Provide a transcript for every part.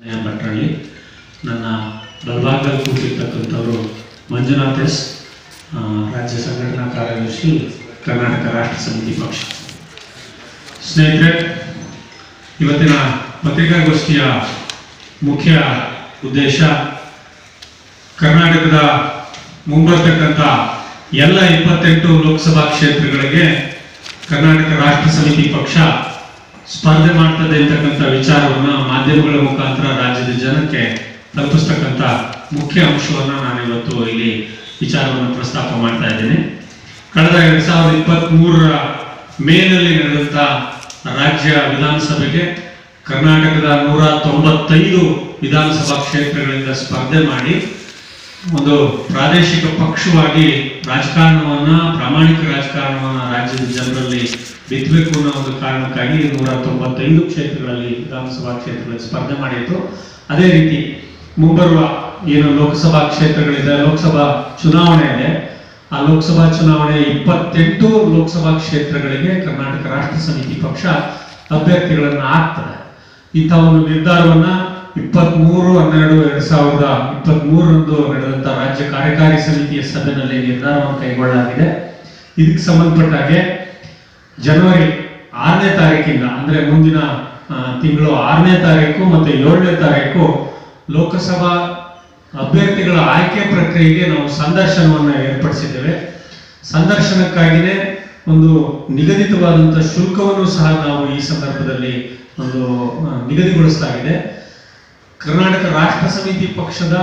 ಭಟ್ರಲ್ಲಿ ನನ್ನ ಬಲಭಾಗದಲ್ಲಿ ಕೂತಿರ್ತಕ್ಕಂಥವರು ಮಂಜುನಾಥ್ ಎಸ್ ಆ, ರಾಜ್ಯ ಸಂಘಟನಾ ಕಾರ್ಯದರ್ಶಿ ಕರ್ನಾಟಕ ರಾಷ್ಟ್ರ ಸಮಿತಿ ಪಕ್ಷ ಸ್ನೇಹಿತರೆ ಇವತ್ತಿನ ಪತ್ರಿಕಾಗೋಷ್ಠಿಯ ಮುಖ್ಯ ಉದ್ದೇಶ ಕರ್ನಾಟಕದ ಮುಂಬರ್ತಕ್ಕಂಥ ಎಲ್ಲ ಇಪ್ಪತ್ತೆಂಟು ಲೋಕಸಭಾ ಕ್ಷೇತ್ರಗಳಿಗೆ ಕರ್ನಾಟಕ ರಾಷ್ಟ್ರ ಸಮಿತಿ ಪಕ್ಷ ಸ್ಪರ್ಧೆ ಮಾಡ್ತದೆ ಅಂತಕ್ಕಂಥ ವಿಚಾರವನ್ನ ಮಾಧ್ಯಮಗಳ ಮುಖಾಂತರ ರಾಜ್ಯದ ಜನಕ್ಕೆ ತಲುಪಿಸ್ತಕ್ಕಂಥ ಮುಖ್ಯ ಅಂಶವನ್ನ ನಾನು ಇವತ್ತು ಇಲ್ಲಿ ವಿಚಾರವನ್ನು ಪ್ರಸ್ತಾಪ ಮಾಡ್ತಾ ಇದ್ದೇನೆ ಕಳೆದ ಎರಡ್ ಸಾವಿರದ ಇಪ್ಪತ್ತ್ ಮೂರರ ಮೇನಲ್ಲಿ ನಡೆದಂತ ರಾಜ್ಯ ವಿಧಾನಸಭೆಗೆ ಕರ್ನಾಟಕದ ನೂರ ತೊಂಬತ್ತೈದು ವಿಧಾನಸಭಾ ಕ್ಷೇತ್ರಗಳಿಂದ ಸ್ಪರ್ಧೆ ಮಾಡಿ ಒಂದು ಪ್ರಾದೇಶಿಕ ಪಕ್ಷವಾಗಿ ರಾಜಕಾರಣವನ್ನ ಪ್ರಾಮಾಣಿಕ ರಾಜಕಾರಣವನ್ನ ರಾಜ್ಯದ ಜನರಲ್ಲಿ ಬಿತ್ತಬೇಕು ಅನ್ನೋ ಒಂದು ಕಾರಣಕ್ಕಾಗಿ ನೂರ ತೊಂಬತ್ತೈದು ಕ್ಷೇತ್ರಗಳಲ್ಲಿ ವಿಧಾನಸಭಾ ಕ್ಷೇತ್ರಗಳಲ್ಲಿ ಸ್ಪರ್ಧೆ ಮಾಡಿತ್ತು ಅದೇ ರೀತಿ ಮುಂಬರುವ ಏನು ಲೋಕಸಭಾ ಕ್ಷೇತ್ರಗಳಿದೆ ಲೋಕಸಭಾ ಚುನಾವಣೆ ಇದೆ ಆ ಲೋಕಸಭಾ ಚುನಾವಣೆ ಇಪ್ಪತ್ತೆಂಟು ಲೋಕಸಭಾ ಕ್ಷೇತ್ರಗಳಿಗೆ ಕರ್ನಾಟಕ ರಾಷ್ಟ್ರ ಸಮಿತಿ ಪಕ್ಷ ಅಭ್ಯರ್ಥಿಗಳನ್ನ ಹಾಕ್ತದೆ ಇಂಥ ಒಂದು ನಿರ್ಧಾರವನ್ನ ಇಪ್ಪತ್ಮೂರು ಹನ್ನೆರಡು ಎರಡ್ ಸಾವಿರದ ಇಪ್ಪತ್ತ್ ಮೂರರಂದು ನಡೆದಂತ ರಾಜ್ಯ ಕಾರ್ಯಕಾರಿ ಸಮಿತಿಯ ಸಭೆಯಲ್ಲಿ ನಿರ್ಧಾರವನ್ನು ಕೈಗೊಳ್ಳಲಾಗಿದೆ ಇದಕ್ಕೆ ಸಂಬಂಧಪಟ್ಟ ಹಾಗೆ ಜನವರಿ ಆರನೇ ತಾರೀಕಿಂದ ಅಂದ್ರೆ ಮುಂದಿನ ಆ, ತಿಂಗಳು ಆರನೇ ತಾರೀಕು ಮತ್ತೆ ಏಳನೇ ತಾರೀಕು ಲೋಕಸಭಾ ಅಭ್ಯರ್ಥಿಗಳ ಆಯ್ಕೆ ಪ್ರಕ್ರಿಯೆಗೆ ನಾವು ಸಂದರ್ಶನವನ್ನು ಏರ್ಪಡಿಸಿದ್ದೇವೆ ಸಂದರ್ಶನಕ್ಕಾಗಿನೇ ಒಂದು ನಿಗದಿತವಾದಂಥ ಶುಲ್ಕವನ್ನು ಸಹ ನಾವು ಈ ಸಂದರ್ಭದಲ್ಲಿ ಒಂದು ಆ, ನಿಗದಿಗೊಳಿಸಲಾಗಿದೆ ಕರ್ನಾಟಕ ರಾಷ್ಟ್ರ ಸಮಿತಿ ಪಕ್ಷದ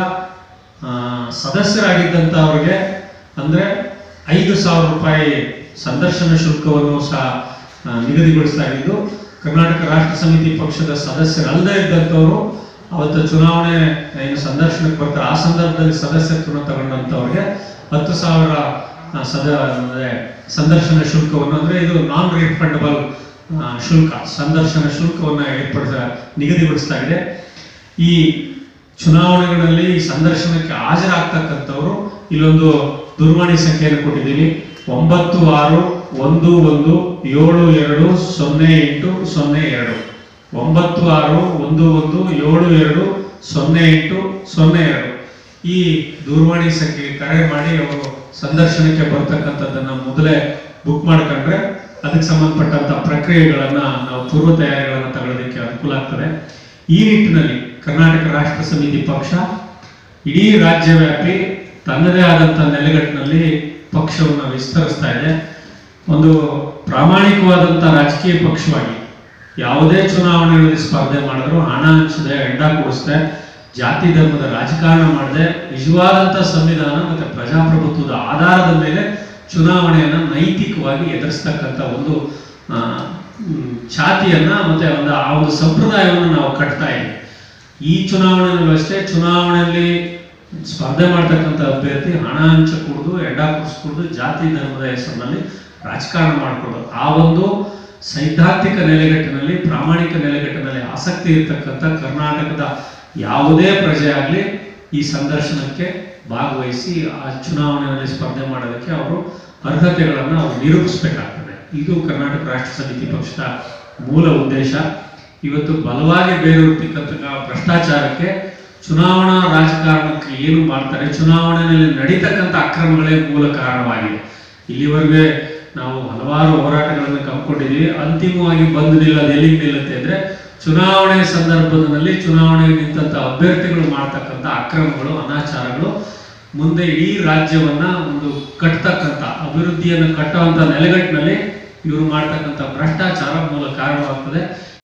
ಆ, ಸದಸ್ಯರಾಗಿದ್ದಂಥವ್ರಿಗೆ ಅಂದ್ರೆ ಐದು ಸಾವಿರ ರೂಪಾಯಿ ಸಂದರ್ಶನ ಶುಲ್ಕವನ್ನು ಸಹ ಆ, ನಿಗದಿಗೊಳಿಸಲಾಗಿದ್ದು ಕರ್ನಾಟಕ ರಾಷ್ಟ್ರ ಸಮಿತಿ ಪಕ್ಷದ ಸದಸ್ಯರಲ್ಲದೆ ಇದ್ದಂಥವರು ಅವತ್ತು ಚುನಾವಣೆ ಏನು ಸಂದರ್ಶನಕ್ಕೆ ಬರ್ತಾರೆ ಆ ಸಂದರ್ಭದಲ್ಲಿ ಸದಸ್ಯತ್ವವನ್ನು ತಗೊಂಡಂಥವ್ರಿಗೆ ಹತ್ತು ಸಾವಿರ ಆ, ಸದ ಅಂದ್ರೆ ಸಂದರ್ಶನ ಶುಲ್ಕವನ್ನು ಅಂದ್ರೆ ಇದು ನಾನ್ ರಿಫಂಡಬಲ್ ಶುಲ್ಕ ಸಂದರ್ಶನ ಶುಲ್ಕವನ್ನು ಏರ್ಪಡಿಸ ನಿಗದಿಗೊಳಿಸಲಾಗಿದೆ ಈ ಚುನಾವಣೆಗಳಲ್ಲಿ ಈ ಸಂದರ್ಶನಕ್ಕೆ ಹಾಜರಾಗ್ತಕ್ಕಂಥವ್ರು ಇಲ್ಲೊಂದು ದೂರವಾಣಿ ಸಂಖ್ಯೆಯನ್ನು ಕೊಟ್ಟಿದ್ದೀವಿ ಒಂಬತ್ತು ಆರು ಒಂದು ಒಂದು ಏಳು ಎರಡು ಸೊನ್ನೆ ಎಂಟು ಸೊನ್ನೆ ಎರಡು ಒಂಬತ್ತು ಆರು ಒಂದು ಒಂದು ಏಳು ಎರಡು ಸೊನ್ನೆ ಎಂಟು ಸೊನ್ನೆ ಎರಡು ಈ ದೂರವಾಣಿ ಸಂಖ್ಯೆಗೆ ಕರೆ ಮಾಡಿ ಅವರು ಸಂದರ್ಶನಕ್ಕೆ ಬರ್ತಕ್ಕಂಥದ್ದನ್ನ ಮೊದಲೇ ಬುಕ್ ಮಾಡ್ಕೊಂಡ್ರೆ ಅದಕ್ಕೆ ಸಂಬಂಧಪಟ್ಟಂತ ಪ್ರಕ್ರಿಯೆಗಳನ್ನ ನಾವು ಪೂರ್ವ ತಯಾರಿಗಳನ್ನ ತಗೊಳ್ಳೋದಕ್ಕೆ ಅನುಕೂಲ ಆಗ್ತದೆ ಈ ನಿಟ್ಟಿನಲ್ಲಿ ಕರ್ನಾಟಕ ರಾಷ್ಟ್ರ ಸಮಿತಿ ಪಕ್ಷ ಇಡೀ ರಾಜ್ಯವ್ಯಾಪಿ ತನ್ನದೇ ಆದಂತ ನೆಲೆಗಟ್ಟಿನಲ್ಲಿ ಪಕ್ಷವನ್ನು ವಿಸ್ತರಿಸ್ತಾ ಇದೆ ಒಂದು ಪ್ರಾಮಾಣಿಕವಾದಂತ ರಾಜಕೀಯ ಪಕ್ಷವಾಗಿ ಯಾವುದೇ ಚುನಾವಣೆಗಳಲ್ಲಿ ಸ್ಪರ್ಧೆ ಮಾಡಿದ್ರು ಹಣ ಹಂಚದೆ ಅಡ್ಡ ಕೊಡಿಸ್ದೆ ಜಾತಿ ಧರ್ಮದ ರಾಜಕಾರಣ ಮಾಡದೆ ನಿಜವಾದಂತ ಸಂವಿಧಾನ ಮತ್ತೆ ಪ್ರಜಾಪ್ರಭುತ್ವದ ಆಧಾರದ ಮೇಲೆ ಚುನಾವಣೆಯನ್ನ ನೈತಿಕವಾಗಿ ಎದುರಿಸ್ತಕ್ಕಂಥ ಒಂದು ಆ, ಮ್, ಛಾತಿಯನ್ನ ಮತ್ತೆ ಒಂದು ಆ ಒಂದು ಸಂಪ್ರದಾಯವನ್ನು ನಾವು ಕಟ್ತಾ ಇದ್ದೀವಿ ಈ ಚುನಾವಣೆಯಲ್ಲೂ ಅಷ್ಟೇ ಚುನಾವಣೆಯಲ್ಲಿ ಸ್ಪರ್ಧೆ ಮಾಡ್ತಕ್ಕಂಥ ಅಭ್ಯರ್ಥಿ ಹಣ ಹಂಚ ಕುಡಿದು ಎಡ್ಡ ಕುಡಿಸ್ಕೊಂಡು ಜಾತಿ ಧರ್ಮದ ಹೆಸರಿನಲ್ಲಿ ರಾಜಕಾರಣ ಮಾಡಿಕೊಡೋದು ಆ ಒಂದು ಸೈದ್ಧಾಂತಿಕ ನೆಲೆಗಟ್ಟಿನಲ್ಲಿ ಪ್ರಾಮಾಣಿಕ ನೆಲೆಗಟ್ಟಿನಲ್ಲಿ ಆಸಕ್ತಿ ಇರತಕ್ಕಂಥ ಕರ್ನಾಟಕದ ಯಾವುದೇ ಪ್ರಜೆ ಆಗಲಿ ಈ ಸಂದರ್ಶನಕ್ಕೆ ಭಾಗವಹಿಸಿ ಆ ಚುನಾವಣೆಯಲ್ಲಿ ಸ್ಪರ್ಧೆ ಮಾಡೋದಕ್ಕೆ ಅವರು ಅರ್ಹತೆಗಳನ್ನು ಅವರು ನಿರೂಪಿಸಬೇಕಾಗ್ತದೆ ಇದು ಕರ್ನಾಟಕ ರಾಷ್ಟ್ರ ಸಮಿತಿ ಪಕ್ಷದ ಮೂಲ ಉದ್ದೇಶ ಇವತ್ತು ಬಲವಾಗಿ ಬೇರೂರ್ತಕ್ಕಂಥ ಭ್ರಷ್ಟಾಚಾರಕ್ಕೆ ಚುನಾವಣಾ ರಾಜಕಾರಣಕ್ಕೆ ಏನು ಮಾಡ್ತಾರೆ ಚುನಾವಣೆಯಲ್ಲಿ ನಡೀತಕ್ಕಂಥ ಅಕ್ರಮಗಳೇ ಮೂಲ ಕಾರಣವಾಗಿದೆ ಇಲ್ಲಿವರೆಗೆ ನಾವು ಹಲವಾರು ಹೋರಾಟಗಳನ್ನು ಕಂಡುಕೊಂಡಿದ್ದೀವಿ ಅಂತಿಮವಾಗಿ ಬಂದು ನಿಲ್ಲೋದು ಎಲ್ಲಿಗೆ ನಿಲ್ಲುತ್ತೆ ಅಂದ್ರೆ ಚುನಾವಣೆ ಸಂದರ್ಭದಲ್ಲಿ ಚುನಾವಣೆ ನಿಂತ ಅಭ್ಯರ್ಥಿಗಳು ಮಾಡ್ತಕ್ಕಂಥ ಅಕ್ರಮಗಳು ಅನಾಚಾರಗಳು ಮುಂದೆ ಇಡೀ ರಾಜ್ಯವನ್ನ ಒಂದು ಕಟ್ತಕ್ಕಂಥ ಅಭಿವೃದ್ಧಿಯನ್ನು ಕಟ್ಟುವಂತ ನೆಲೆಗಟ್ಟಿನಲ್ಲಿ ಇವರು ಮಾಡ್ತಕ್ಕಂಥ ಭ್ರಷ್ಟಾಚಾರ ಮೂಲ ಕಾರಣವಾಗ್ತದೆ